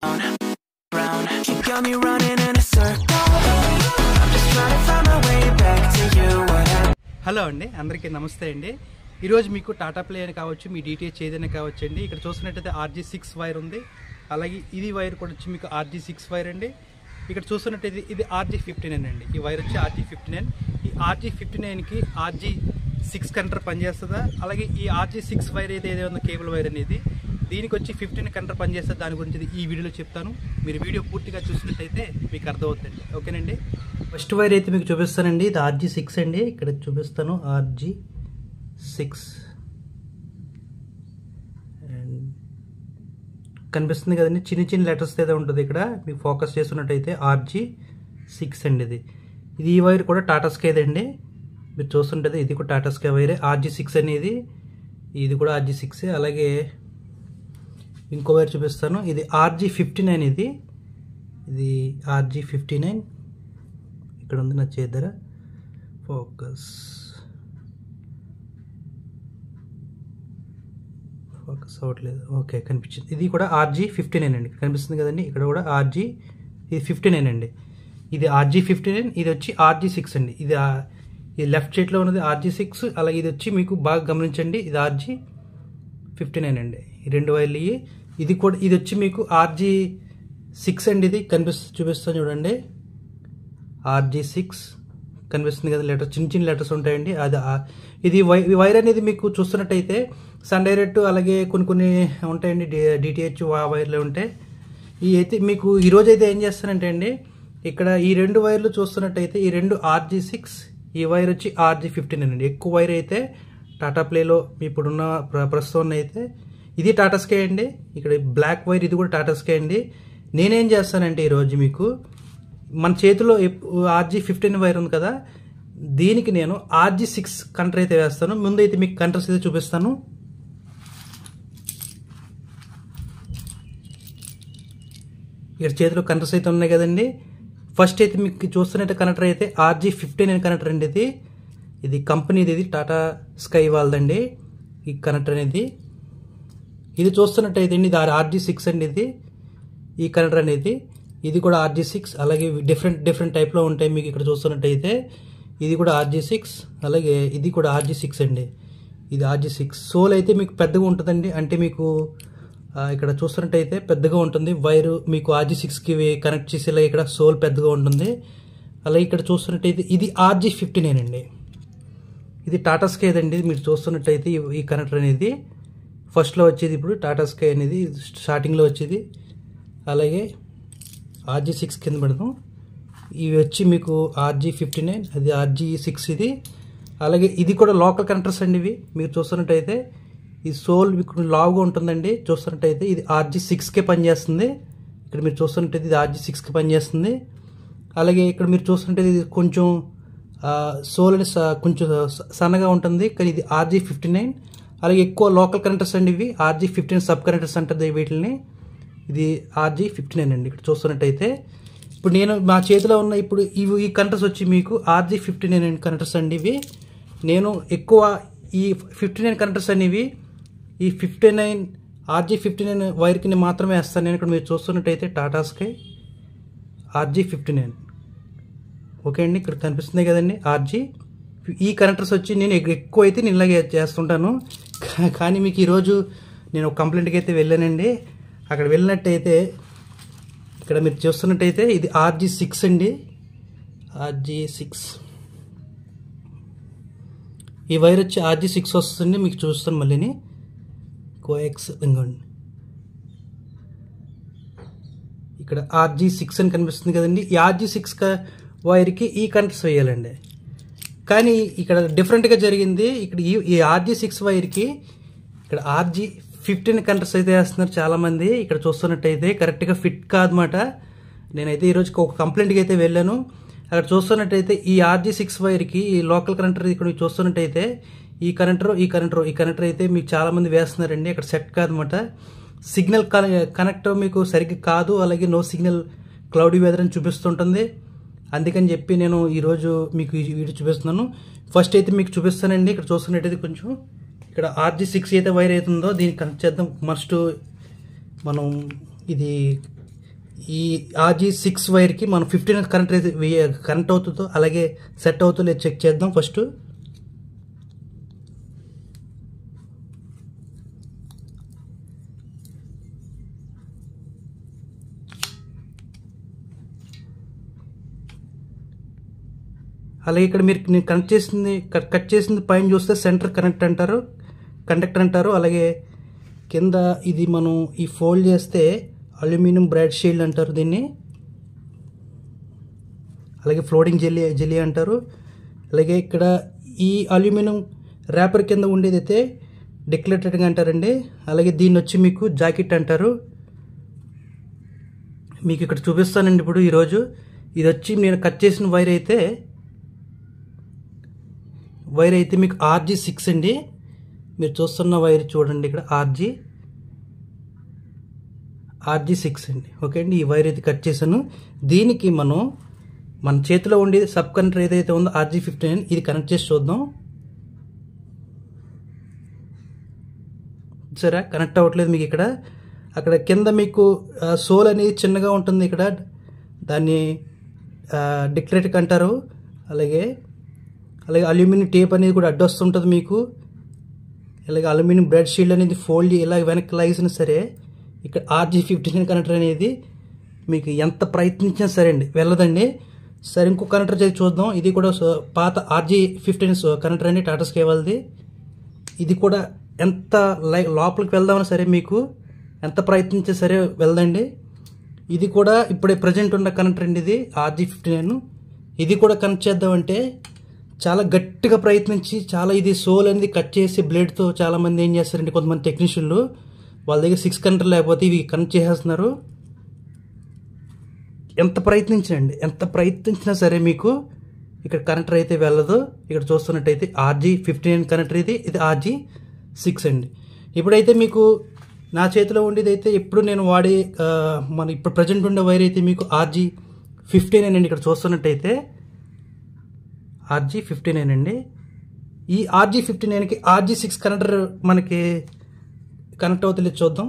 Brown, you got me running in a circle. I'm just trying to find my way back to you. What happened? Hello అండి అందరికీ నమస్తే అండి ఈరోజు మీకు Tata play అని కావచ్చు మీ డిటిహెచ్ ఏదైనా కావచ్చు అండి ఇక్కడ చూస్తున్నట్టయితే ఆర్జీ సిక్స్ వైర్ ఉంది అలాగే ఇది వైర్ కూడా వచ్చి మీకు ఆర్జీ సిక్స్ వైర్ అండి ఇక్కడ చూస్తున్నట్టయితే ఇది ఆర్జీ ఫిఫ్టీ నైన్ అండి ఈ వైర్ వచ్చి ఆర్జీ ఫిఫ్టీ నైన్ ఈ ఆర్జీ ఫిఫ్టీ నైన్కి ఆర్జీ సిక్స్ కంటర్ పనిచేస్తుందా అలాగే ఈ ఆర్జీ సిక్స్ వైర్ అయితే ఏదో ఉందో కేబుల్ వైర్ అనేది దీనికి వచ్చి ఫిఫ్టీన్ కంటర్ పనిచేస్తుంది దాని గురించి ఈ వీడియోలో చెప్తాను మీరు వీడియో పూర్తిగా చూసినట్టయితే మీకు అర్థమవుతుంది ఓకేనండి ఫస్ట్ వైర్ అయితే మీకు చూపిస్తానండి ఇది ఆర్జీ సిక్స్ అండి ఇక్కడ చూపిస్తాను ఆర్జీ సిక్స్ అండ్ కనిపిస్తుంది కదండి చిన్న చిన్న లెటర్స్ అయితే ఉంటుంది ఇక్కడ మీకు ఫోకస్ చేస్తున్నట్టయితే ఆర్జీ సిక్స్ అండి ఇది ఇది ఈ వైర్ కూడా టాటా స్కేదండి మీరు చూస్తుంటుంది ఇది కూడా టాటా స్కే వైరే ఆర్జీ సిక్స్ అనేది ఇది కూడా ఆర్జీ సిక్సే అలాగే ఇంకో వైర్ చూపిస్తాను ఇది ఆర్జీ ఫిఫ్టీ నైన్ ఇది ఇది ఆర్జీ ఫిఫ్టీ నైన్ ఇక్కడ ఉంది నా చేద్దర ఫోకస్ ఫోకస్ అవ్వట్లేదు ఓకే కనిపించింది ఇది కూడా ఆర్జీ ఫిఫ్టీ నైన్ అండి కనిపిస్తుంది కదండి ఇక్కడ కూడా ఆర్జీ ఇది ఫిఫ్టీ నైన్ అండి ఇది ఆర్జీ ఫిఫ్టీ నైన్ ఇది వచ్చి ఆర్జీ సిక్స్ అండి ఇది ఆ- ఇది లెఫ్ట్ సైడ్లో ఉన్నది ఆర్జీ సిక్స్ అలాగే ఇది వచ్చి మీకు బాగా గమనించండి ఇది ఆర్జీ ఫిఫ్టీ నైన్ అండి ఈ రెండు వైర్లు ఇవి. ఇది కూడా ఇది వచ్చి మీకు ఆర్జీ సిక్స్ అండి ఇది కనిపిస్తు చూపిస్తాను చూడండి ఆర్జీ సిక్స్ కనిపిస్తుంది కదా లెటర్ చిన్న చిన్న లెటర్స్ ఉంటాయండి అది ఆ- ఇది వై ఈ వైర్ అనేది మీకు చూస్తున్నట్టయితే సన్ డైరెక్ట్ అలాగే కొన్ని కొన్ని ఉంటాయండి డిటిహెచ్ వైర్లు ఉంటాయి ఈ అయితే మీకు ఈ రోజు అయితే ఏం చేస్తానంటే అండి ఇక్కడ ఈ రెండు వైర్లు చూస్తున్నట్టయితే ఈ రెండు ఆర్జీ సిక్స్ ఈ వైర్ వచ్చి ఆర్జీ ఫిఫ్టీన్ అండి ఎక్కువ వైర్ అయితే టాటా ప్లేలో ఇప్పుడున్న ప్ర- ప్రస్తుతం అయితే ఇది టాటా స్కై అండి ఇక్కడ బ్లాక్ వైర్ ఇది కూడా టాటా స్కై అండి నేనేం చేస్తానంటే ఈరోజు మీకు మన చేతిలో ఆర్జీ ఫిఫ్టీన్ వైర్ ఉంది కదా దీనికి నేను ఆర్జీ సిక్స్ కంటర్ అయితే వేస్తాను ముందు అయితే మీకు కంటర్స్ అయితే చూపిస్తాను ఇక్కడ చేతిలో కనెక్టర్స్ అయితే ఉన్నాయి కదండి ఫస్ట్ అయితే మీకు చూస్తున్నట్టు కనెక్టర్ అయితే ఆర్జీ ఫిఫ్టీ నైన్ కనెక్టర్ అండి ఇది ఇది కంపెనీది ఇది టాటా స్కై వాళ్ళదండి ఈ కనెక్టర్ అనేది ఇది చూస్తున్నట్టయితే అండి ఇది ఆర్జీ సిక్స్ అండి ఇది ఈ కనెక్టర్ అనేది ఇది కూడా ఆర్జీ సిక్స్ అలాగే డిఫరెంట్ డిఫరెంట్ టైప్లో ఉంటాయి మీకు ఇక్కడ చూస్తున్నట్టయితే ఇది కూడా ఆర్జీ సిక్స్ అలాగే ఇది కూడా ఆర్జీ సిక్స్ అండి ఇది ఆర్జీ సిక్స్ సోల్ అయితే మీకు పెద్దగా ఉంటుందండి అంటే మీకు ఆ, ఇక్కడ చూస్తున్నట్టయితే పెద్దగా ఉంటుంది వైరు మీకు ఆర్జీ సిక్స్కి కనెక్ట్ చేసేలా ఇక్కడ సోల్ పెద్దగా ఉంటుంది అలాగే ఇక్కడ చూస్తున్నట్టయితే ఇది ఆర్జీ ఫిఫ్టీ నైన్ అండి ఇది టాటా స్కై అండి మీరు చూస్తున్నట్టయితే ఈ- ఈ కనెక్టర్ అనేది ఫస్ట్లో వచ్చేది ఇప్పుడు టాటా స్కై అనేది స్టార్టింగ్లో వచ్చేది అలాగే ఆర్జీ సిక్స్ కింద పెడదాం ఇవి వచ్చి మీకు ఆర్జీ ఫిఫ్టీ నైన్ అది ఆర్జీ సిక్స్ ఇది అలాగే ఇది కూడా లోకల్ కనెక్టర్స్ అండి ఇవి మీరు చూస్తున్నట్టయితే ఈ సోల్ మీకు లావుగా ఉంటుందండి చూస్తున్నట్టయితే ఇది ఆర్జీ సిక్స్కే పనిచేస్తుంది ఇక్కడ మీరు చూస్తున్నట్టయితే ఇది ఆర్జీ సిక్స్కి పనిచేస్తుంది అలాగే ఇక్కడ మీరు చూస్తుంటే ఇది కొంచెం ఆ, సోల్ అనేది స- కొంచెం స- సన్నగా ఉంటుంది కానీ ఇది ఆర్జీ ఫిఫ్టీ నైన్ అలాగే ఎక్కువ లోకల్ కరెంటర్స్ అండి ఇవి ఆర్జీ ఫిఫ్టీన్ సబ్ కరెంటర్స్ అంటుంది వీటిని ఇది ఆర్జీ ఫిఫ్టీ నైన్ అండి ఇక్కడ చూస్తున్నట్టయితే ఇప్పుడు నేను మా చేతిలో ఉన్న ఇప్పుడు ఇవి ఈ కరెంటర్స్ వచ్చి మీకు ఆర్జీ ఫిఫ్టీ నైన్ కరెంటర్స్ అండి ఇవి నేను ఎక్కువ ఈ ఫిఫ్టీ నైన్ కరెంటర్స్ అనేవి ఈ fifty nine RG fifty nine వైర్కి మాత్రమే వేస్తాను నేను ఇక్కడ మీరు చూస్తున్నట్టయితే Tata Sky RG fifty nine okay అండి ఇక్కడ కనిపిస్తుంది కదండి ఆర్జీ ఈ కనెక్టర్స్ వచ్చి నేను ఎక్- ఎక్కువ అయితే నేను ఇలాగే చేస్తుంటాను కా- కానీ మీకు ఈరోజు నేను ఒక కంప్లైంట్కి అయితే వెళ్ళానండి అక్కడ వెళ్ళినట్టయితే ఇక్కడ మీరు చూస్తున్నట్టయితే ఇది ఆర్జీ సిక్స్ అండి ఆర్జీ సిక్స్ ఈ వైర్ వచ్చి ఆర్జీ సిక్స్ వస్తుంది మీకు చూస్తాను మళ్ళీని కోఎక్స్ ఇంకోండి ఇక్కడ ఆర్జీ సిక్స్ అని కనిపిస్తుంది కదండి ఈ ఆర్జీ సిక్స్ వైర్కి ఈ కనెక్టర్స్ వేయాలండి కానీ ఇక్కడ డిఫరెంట్గా జరిగింది ఇక్కడ ఈ ఈ ఆర్జీ సిక్స్ వైర్కి ఇక్కడ ఆర్జీ ఫిఫ్టీన్ కనెక్టర్స్ అయితే వేస్తున్నారు చాలామంది ఇక్కడ చూస్తున్నట్టయితే కరెక్ట్గా ఫిట్ కాదన్నమాట నేనైతే ఈరోజు ఒక కంప్లైంట్కి అయితే వెళ్ళాను అక్కడ చూస్తున్నట్టయితే ఈ ఆర్జీ సిక్స్ వైర్కి ఈ లోకల్ కనెక్టర్ ఇక్కడ మీరు చూస్తున్నట్టయితే ఈ కనెక్టర్ ఈ కనెక్టర్ ఈ కనెక్టర్ అయితే మీకు చాలామంది వేస్తున్నారండి అక్కడ సెట్ కాదన్నమాట సిగ్నల్ కనెక్టర్ మీకు సరిగ్గా కాదు అలాగే నో సిగ్నల్ క్లౌడీ వెదర్ అని చూపిస్తుంటుంది అందుకని చెప్పి నేను ఈరోజు మీకు ఈ వీడియో చూపిస్తున్నాను ఫస్ట్ అయితే మీకు చూపిస్తానండి ఇక్కడ చూస్తున్నట్టయితే కొంచెం ఇక్కడ ఆర్జీ సిక్స్ అయితే వైర్ అవుతుందో దీన్ని కనెక్ట్ చేద్దాం మస్ట్ మనం ఇది ఈ ఆర్జీ సిక్స్ వైర్కి మనం ఫిఫ్టీన్ కరెంట్ అయితే కరెంట్ అవుతుందో అలాగే సెట్ అవుతుందో లేదు చెక్ చేద్దాం ఫస్ట్ అలాగే ఇక్కడ మీరు నేను కనెక్ట్ చేసింది కట్ కట్ చేసింది పైన చూస్తే సెంటర్ కనెక్ట్ అంటారు కండక్టర్ అంటారు అలాగే కింద ఇది మనం ఈ ఫోల్డ్ చేస్తే అల్యూమినియం బ్రైట్ షీల్డ్ అంటారు దీన్ని అలాగే ఫ్లోటింగ్ జెల్లీ జెల్లీ అంటారు అలాగే ఇక్కడ ఈ అల్యూమినియం ర్యాపర్ కింద ఉండేది అయితే డిక్లరేటెడ్గా అంటారండి అలాగే దీన్ని వచ్చి మీకు జాకెట్ అంటారు మీకు ఇక్కడ చూపిస్తానండి ఇప్పుడు ఈరోజు ఇది వచ్చి నేను కట్ చేసిన వైర్ అయితే వైర్ అయితే మీకు ఆర్జీ సిక్స్ అండి మీరు చూస్తున్న వైర్ చూడండి ఇక్కడ ఆర్జీ ఆర్జీ సిక్స్ అండి ఓకే అండి ఈ వైర్ అయితే కట్ చేశాను దీనికి మనం మన చేతిలో ఉండే సబ్ కంట్రీ ఏదైతే ఉందో ఆర్జీ ఫిఫ్టీన్ ఇది కనెక్ట్ చేసి చూద్దాం సరే కనెక్ట్ అవ్వట్లేదు మీకు ఇక్కడ అక్కడ కింద మీకు సోల్ అనేది చిన్నగా ఉంటుంది ఇక్కడ దాన్ని డిక్లరేట్ అంటారు అలాగే అలాగే అల్యూమినియం టేప్ అనేది కూడా అడ్డొస్తుంటుంది మీకు అలాగే అల్యూమినియం బ్రెడ్ షీల్డ్ అనేది ఫోల్డ్ ఇలా వెనక్కి లాగేసినా సరే ఇక్కడ ఆర్జీ ఫిఫ్టీన్ కనెక్టర్ అనేది మీకు ఎంత ప్రయత్నించినా సరే అండి వెళ్ళదండి సరే ఇంకో కనెక్టర్ చేసి చూద్దాం ఇది కూడా సో- పాత ఆర్జీ ఫిఫ్టీన్ కనెక్టర్ అండి టాటా స్కై వాళ్ళది ఇది కూడా ఎంత లై లోపలికి వెళ్దామని సరే మీకు ఎంత ప్రయత్నించే సరే వెళ్దండి ఇది కూడా ఇప్పుడే ప్రజెంట్ ఉన్న కనెక్టర్ అండి ఇది ఆర్జీ ఫిఫ్టీ నైన్ ఇది కూడా కనెక్ట్ చేద్దామంటే చాలా గట్టిగా ప్రయత్నించి చాలా ఇది సోల్ అనేది కట్ చేసి బ్లేడ్తో చాలా మంది ఏం చేస్తారంటే కొంతమంది టెక్నీషియన్లు వాళ్ళ దగ్గర సిక్స్ కనెక్టర్ లేకపోతే ఇవి కనెక్ట్ చేసేస్తున్నారు ఎంత ప్రయత్నించండి ఎంత ప్రయత్నించినా సరే మీకు ఇక్కడ కనెక్టర్ అయితే వెళ్ళదు ఇక్కడ చూస్తున్నట్టయితే ఆర్జీ ఫిఫ్టీ నైన్ కనెక్టర్ ఇది ఇది ఆర్జీ సిక్స్ అండి ఇప్పుడైతే మీకు నా చేతిలో ఉండేది అయితే ఇప్పుడు నేను వాడే ఆ, మన ఇప్పుడు ప్రజెంట్ ఉండే వైర్ అయితే మీకు ఆర్జీ ఫిఫ్టీ నైన్ అండి ఇక్కడ చూస్తున్నట్టయితే ఆర్జీ ఫిఫ్టీ నైన్ అండి ఈ ఆర్జీ ఫిఫ్టీ నైన్కి ఆర్జీ సిక్స్ కనెక్టర్ మనకి కనెక్ట్ అవుతుంది చూద్దాం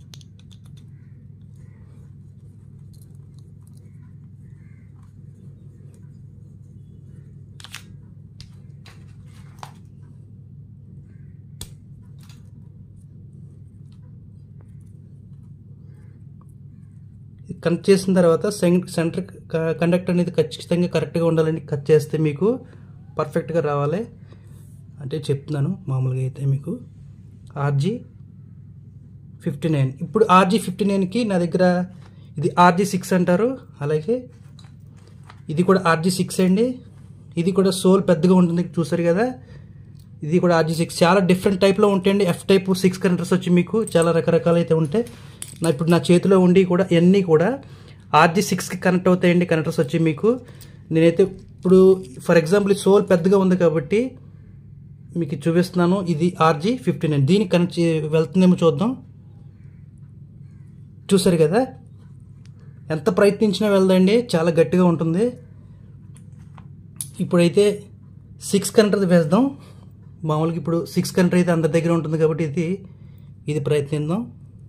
కనెక్ట్ చేసిన తర్వాత సెం- సెంటర్ క- కండక్టర్ అనేది ఖచ్చితంగా కరెక్ట్గా ఉండాలండి కట్ చేస్తే మీకు పర్ఫెక్ట్గా రావాలి అంటే చెప్తున్నాను మామూలుగా అయితే మీకు ఆర్జీ ఫిఫ్టీ నైన్ ఇప్పుడు ఆర్జీ ఫిఫ్టీ నైన్కి నా దగ్గర ఇది ఆర్జీ సిక్స్ అంటారు అలాగే ఇది కూడా ఆర్జీ సిక్స్ అండి ఇది కూడా సోల్ పెద్దగా ఉంటుంది చూసారు కదా ఇది కూడా ఆర్జీ సిక్స్ చాలా డిఫరెంట్ టైప్లో ఉంటాయండి ఎఫ్ టైప్ సిక్స్ కనెక్టర్స్ వచ్చి మీకు చాలా రకరకాలు అయితే ఉంటాయి నా ఇప్పుడు నా చేతిలో ఉండి కూడా ఇవన్నీ కూడా ఆర్జీ సిక్స్కి కనెక్ట్ అవుతాయండి కనెక్టర్స్ వచ్చి మీకు నేనైతే ఇప్పుడు ఫర్ ఎగ్జాంపుల్ ఈ సోల్ పెద్దగా ఉంది కాబట్టి మీకు చూపిస్తున్నాను ఇది ఆర్జీ ఫిఫ్టీ నైన్ దీనికి కనెక్ట్ చే- వెళ్తుందేమో చూద్దాం చూసారు కదా ఎంత ప్రయత్నించినా వెళ్దండి చాలా గట్టిగా ఉంటుంది ఇప్పుడైతే సిక్స్ కంట్రీ వేద్దాం మామూలుగా ఇప్పుడు సిక్స్ కంట్రీ అయితే అందరి దగ్గర ఉంటుంది కాబట్టి ఇది ఇది ప్రయత్నిద్దాం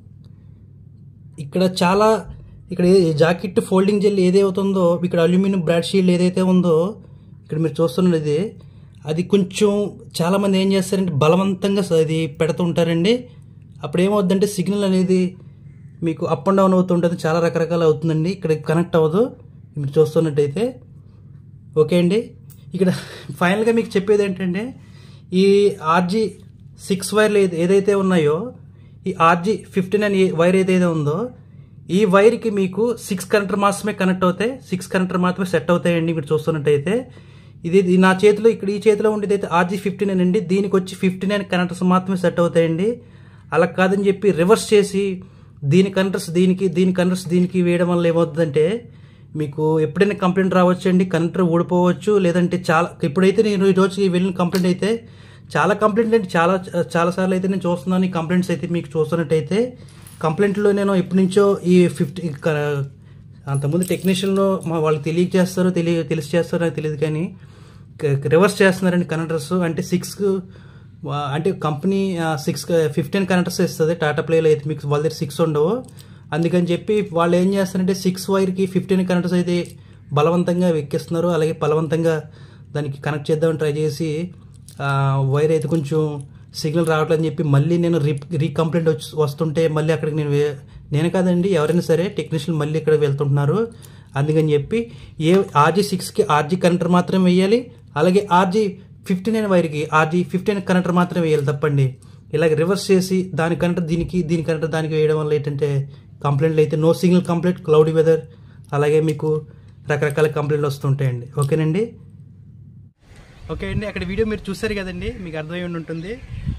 ఇక్కడ చాలా ఇక్కడ ఏ- జాకెట్ ఫోల్డింగ్ జెల్ ఏదైతుందో ఇక్కడ అల్యూమినియం బ్రాడ్ షీల్డ్ ఏదైతే ఉందో ఇక్కడ మీరు చూస్తున్నది అది కొంచెం చాలామంది ఏం చేస్తారంటే బలవంతంగా స- అది పెడుతూ ఉంటారండి అప్పుడు ఏమవుద్దంటే సిగ్నల్ అనేది మీకు అప్ అండ్ డౌన్ అవుతుంటుంది చాలా రకరకాల అవుతుందండి ఇక్కడ కనెక్ట్ అవ్వదు మీరు చూస్తున్నట్టయితే ఓకే అండి ఇక్కడ ఫైనల్గా మీకు చెప్పేది ఏంటంటే ఈ ఆర్జీ సిక్స్ వైర్లు ఏది- ఏదైతే ఉన్నాయో ఈ ఆర్జీ ఫిఫ్టీ నైన్ వైర్ ఏదైతే ఉందో ఈ వైర్కి మీకు సిక్స్ కనెక్టర్ మాత్రమే కనెక్ట్ అవుతాయి సిక్స్ కనెక్టర్ మాత్రమే సెట్ అవుతాయండి మీరు చూస్తున్నట్టయితే ఇది ఇది నా చేతిలో ఇక్కడ ఈ చేతిలో ఉండేది అయితే ఆర్జీ ఫిఫ్టీ నైన్ అండి దీనికి వచ్చి ఫిఫ్టీ నైన్ కనెక్టర్స్ మాత్రమే సెట్ అవుతాయండి అలా కాదని చెప్పి రివర్స్ చేసి దీని కనెక్టర్స్ దీనికి దీని కనెక్టర్స్ దీనికి వేయడం వల్ల ఏమవుతుందంటే మీకు ఎప్పుడైనా కంప్లైంట్ రావచ్చండి కనెక్టర్ ఊడిపోవచ్చు లేదంటే చాలా ఇప్పుడైతే నేను ఈ రోజు వెళ్ళిన కంప్లైంట్ అయితే చాలా కంప్లైంట్ అంటే చాలా చాలా సార్లు అయితే నేను చూస్తున్నాను ఈ కంప్లైంట్స్ అయితే మీకు చూస్తున్నట్టయితే కంప్లైంట్లో నేను ఎప్పటి నుంచో ఈ ఫిఫ్టీ అంతకుముందు టెక్నీషియన్లో మా వాళ్ళకి తెలియజేస్తారో తెలియ తెలిసి చేస్తారో నాకు తెలియదు కానీ రివర్స్ చేస్తున్నారండి కనెక్టర్స్ అంటే సిక్స్ అంటే కంపెనీ సిక్స్ ఫిఫ్టీన్ కనెక్టర్స్ ఇస్తుంది టాటా ప్లేలో అయితే మీకు వాళ్ళ దగ్గర సిక్స్ ఉండవు అందుకని చెప్పి వాళ్ళు ఏం చేస్తారంటే సిక్స్ వైర్కి ఫిఫ్టీన్ కనెక్టర్స్ అయితే బలవంతంగా ఎక్కిస్తున్నారు అలాగే బలవంతంగా దానికి కనెక్ట్ చేద్దామని ట్రై చేసి ఆ, వైర్ అయితే కొంచెం సిగ్నల్ రావట్లేదని చెప్పి మళ్ళీ నేను రీ రీకంప్లైంట్ వచ్చి వస్తుంటే మళ్ళీ అక్కడికి నేను వే- నేను కాదండి ఎవరైనా సరే టెక్నీషియన్ మళ్ళీ ఇక్కడ వెళ్తుంటున్నారు అందుకని చెప్పి ఏ ఆర్జీ సిక్స్కి ఆర్జీ కనెక్టర్ మాత్రమే వేయాలి అలాగే ఆర్జీ ఫిఫ్టీ నైన్ వైర్కి ఆర్జీ ఫిఫ్టీ నైన్ కనెక్టర్ మాత్రమే వేయాలి తప్పండి ఇలాగ రివర్స్ చేసి దాని కనెక్టర్ దీనికి దీని కనెక్టర్ దానికి వేయడం వల్ల ఏంటంటే కంప్లైంట్లు అయితే no signal complaint cloudy weather అలాగే మీకు రకరకాల కంప్లైంట్లు వస్తుంటాయండి ఓకేనండి ఓకే అండి అక్కడ వీడియో మీరు చూసారు కదండి మీకు అర్థమై ఉండి ఉంటుంది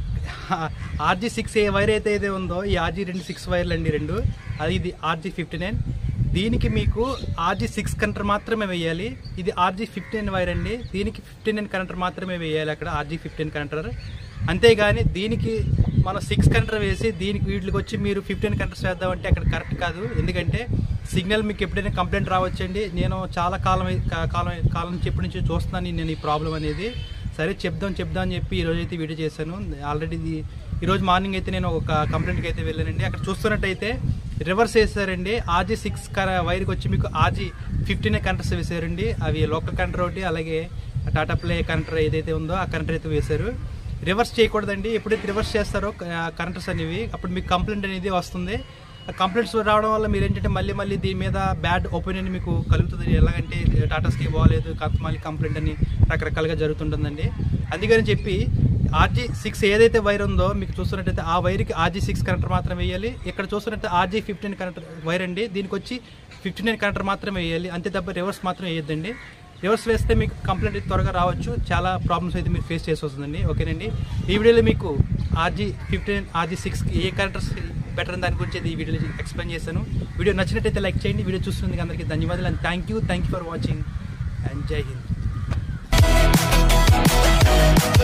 ఆర్జీ సిక్స్ ఏ వైర్ అయితే అయితే ఉందో ఈ ఆర్జీ రెండు సిక్స్ వైర్లు అండి రెండు అది ఇది ఆర్జీ ఫిఫ్టీ నైన్ దీనికి మీకు ఆర్జీ సిక్స్ కనెక్టర్ మాత్రమే వేయాలి ఇది ఆర్జీ ఫిఫ్టీన్ వైర్ అండి దీనికి ఫిఫ్టీ నైన్ కనెక్టర్ మాత్రమే వేయాలి అక్కడ ఆర్జీ ఫిఫ్టీన్ కనెక్టర్ అంతేగాని దీనికి మనం సిక్స్ కనెక్టర్ వేసి దీనికి వీటికి వచ్చి మీరు ఫిఫ్టీన్ కనెక్టర్స్ వేద్దామంటే అక్కడ కరెక్ట్ కాదు ఎందుకంటే సిగ్నల్ మీకు ఎప్పుడైనా కంప్లైంట్ రావచ్చండి నేను చాలా కాలం కా- కాలం కాలం నుంచి ఎప్పటి నుంచి చూస్తున్నాను నేను ఈ ప్రాబ్లం అనేది సరే చెప్దాం చెప్దాం అని చెప్పి ఈరోజు అయితే వీడియో చేశాను ఆల్రెడీ ఇది ఈరోజు మార్నింగ్ అయితే నేను ఒక కంప్లైంట్కి అయితే వెళ్ళానండి అక్కడ చూస్తున్నట్టయితే రివర్స్ వేసారండి ఆర్జీ సిక్స్ వైర్కి వచ్చి మీకు ఆర్జీ ఫిఫ్టీన్ కనెక్టర్స్ వేసారండి అవి లోకల్ కనెక్టర్ ఒకటి అలాగే టాటా ప్లే కనెక్టర్ ఏదైతే ఉందో ఆ కనెక్టర్ అయితే వేశారు రివర్స్ చేయకూడదండి ఎప్పుడైతే రివర్స్ చేస్తారో కరెంటర్స్ అనేవి అప్పుడు మీకు కంప్లైంట్ అనేది వస్తుంది ఆ కంప్లైంట్స్ రావడం వల్ల మీరు ఏంటంటే మళ్ళీ మళ్ళీ దీని మీద బ్యాడ్ ఒపీనియన్ మీకు కలుగుతుంది ఎలాగంటే టాటా స్కై బాగాలేదు కాకపోతే మళ్ళీ కంప్లైంట్ అని రకరకాలుగా జరుగుతుంటుందండి అందుకని చెప్పి ఆర్జీ సిక్స్ ఏదైతే వైర్ ఉందో మీకు చూస్తున్నట్టయితే ఆ వైర్కి ఆర్జీ సిక్స్ కనెక్టర్ మాత్రం వేయాలి ఇక్కడ చూస్తున్నట్టు ఆర్జీ ఫిఫ్టీన్ కనెక్టర్ వైర్ అండి దీనికి వచ్చి ఫిఫ్టీ నైన్ కనెక్టర్ మాత్రం వేయాలి అంతే తప్ప రివర్స్ మాత్రం వేయొద్దండి రివర్స్ వేస్తే మీకు కంప్లైంట్ అయితే త్వరగా రావచ్చు చాలా ప్రాబ్లమ్స్ అయితే మీరు ఫేస్ చేసి వస్తుందండి ఓకేనండి ఈ వీడియోలో మీకు ఆర్జీ ఫిఫ్టీన్ ఆర్జీ సిక్స్ ఏ క్యారెక్టర్స్ బెటర్ దాని గురించి అయితే ఈ వీడియోలో ఎక్స్ప్లెయిన్ చేశాను వీడియో నచ్చినట్టయితే లైక్ చేయండి వీడియో చూస్తున్నందుకు అందరికీ ధన్యవాదాలు and thank you thank you for watching and జై హింద్